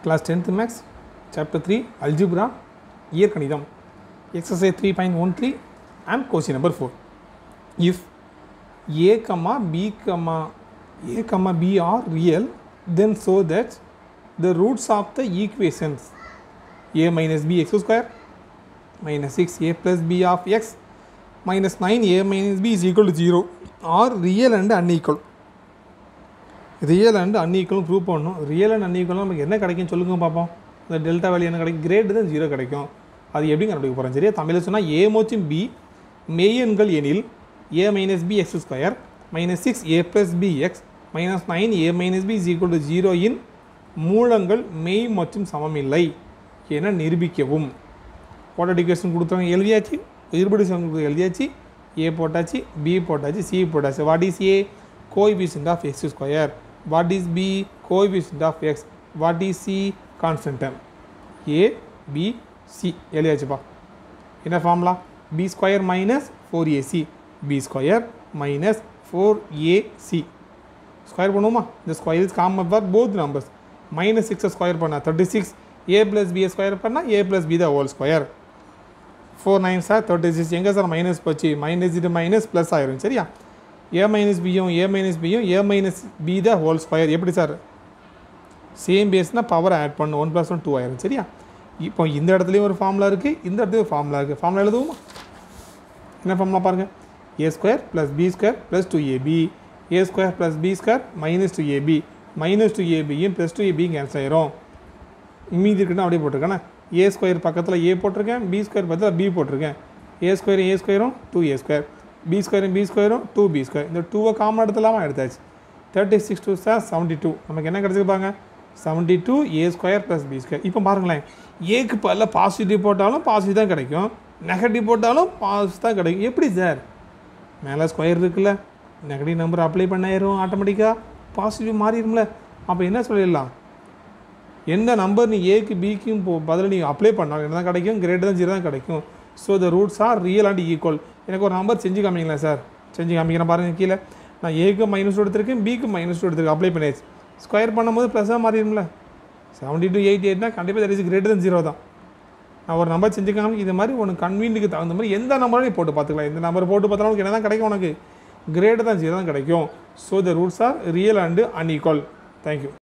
class tenth maths chapter three algebra இயற்கணிதம் exercise three point one three and question number four if a comma b comma a comma b are real then so that the roots of the equations a minus b x square minus 6 a plus b of x minus 9 a minus b is equal to 0 are real and unequal real and அன்ஈக்குவலும் prove பண்ணணும் real and unequal நமக்கு என்ன கிடைக்கும் சொல்லுங்க பார்ப்போம் இந்த delta value என்ன கிடைக்கும் கிரேட் தான் ஜீரோ கிடைக்கும் அது எப்படி கண்டுபிடிக்க போகிறோம் சரியா தமிழில் சொன்னால் ஏ மோச்சும் பி மெய்யெண்கள் எனில் A minus B X square minus six A plus B X minus nine A minus B is equal to zero இன் மூலங்கள் மெய் மற்றும் சமமில்லை என நிரூபிக்கவும் கோட்டடிகேஷன் கொடுத்தவங்க எழுதியாச்சு இருபடி சமம் எழுதியாச்சு ஏ போட்டாச்சு பி போட்டாச்சு சி போட்டாச்சு what is A coefficient of X square what is B coefficient of X what is C கான்ஸ்டன்டம் ஏ பி சி எழுதியாச்சுப்பா என்ன formula B square minus four AC B square minus four AC square பண்ணுவோமா இந்த square is common for both numbers minus சிக்ஸை square பண்ணால் thirty six A plus பியை square பண்ணால் A plus B the whole square four nine sir thirty six எங்கே sir minus போச்சு minus இது minus plus ஆயிரும் சரியா ஏ மைனஸ் பியும் ஏ மைனஸ் பியும் A minus B the whole square எப்படி சார் சேம் பேஸ்னால் பவர் ஆட் பண்ணும் ஒன் ப்ளஸ் ஒன் டூ ஆயிரும் சரியா இப்போ இந்த இடத்துலையும் ஒரு ஃபார்முலா இருக்குது இந்த இடத்துலையும் ஃபார்முலா இருக்குது ஃபார்முலா எழுதுவோமா என்ன ஃபார்முலா பாருங்கள் A square plus B square plus two AB A square plus B square minus two AB minus two ஏபியும் ப்ளஸ் டூ ஏபியும் கேன்சல் ஆயிரும் மீதி இருக்குன்னா அப்படியே போட்டிருக்கேண்ணே ஏ ஸ்கொயர் பக்கத்தில் ஏ போட்டிருக்கேன் பி ஸ்கொயர் பக்கத்தில் பி போட்டிருக்கேன் ஏ ஸ்கொயர் ஏ ஸ்கொயரும் டூ ஏ ஸ்கொயர் பி ஸ்கொயரும் பி ஸ்கொயரும் டூ பி ஸ்கொயர் இந்த டூவை காமன் எடுத்துலாமா எடுத்தாச்சு thirty six two sir seventy two நமக்கு என்ன கிடச்சிருப்பாங்க seventy two A square plus B square இப்போ பாருங்களேன் ஏக்கு பதில் பாசிட்டிவ் போட்டாலும் பாசிட்டிவ் தான் கிடைக்கும் நெகட்டிவ் போட்டாலும் பாசிட்டிவ் தான் கிடைக்கும் எப்படி சார் மேலே ஸ்கொயர் இருக்குல்ல நெகட்டிவ் நம்பர் அப்ளை பண்ணாயிரும் ஆட்டோமேட்டிக்காக பாசிட்டிவ் மாறிடும்ல அப்போ என்ன சொல்லிடலாம் எந்த நம்பர் நீ ஏக்கு பிக்கும் போ பதில் நீ அப்ளை பண்ணாலும் என்ன தான் கிடைக்கும் கிரேட்டர் தான் ஜீரோ தான் கிடைக்கும் so the roots are real and equal எனக்கு ஒரு நம்பர் செஞ்சு காமிங்களா சார் செஞ்சு காமிக்கிறேன் பாருங்கள் கீழே நான் ஏக்கு மைனஸ் எடுத்திருக்கேன் பிக்கு மைனஸ் எடுத்திருக்கேன் அப்ளை பண்ணியாச்சு ஸ்கொயர் பண்ணும்போது ப்ளஸ்ஸாக மாறிடும்ல செவன்ட்டி டூ எயிட்டி எயிட்னா கண்டிப்பாக there is greater than zero தான் நான் ஒரு நம்பர் செஞ்சு காமி இது மாதிரி உனக்கு கன்வீனுக்கு தகுந்த மாதிரி எந்த நம்பரும் நீ போட்டு பார்த்துக்கலாம் எந்த நம்பர் போட்டு பார்த்தாலும் உனக்கு என்ன தான் கிடைக்கும் உனக்கு கிரேட்டர் தான் ஜீரோ தான் கிடைக்கும் so the roots are real and unequal thank you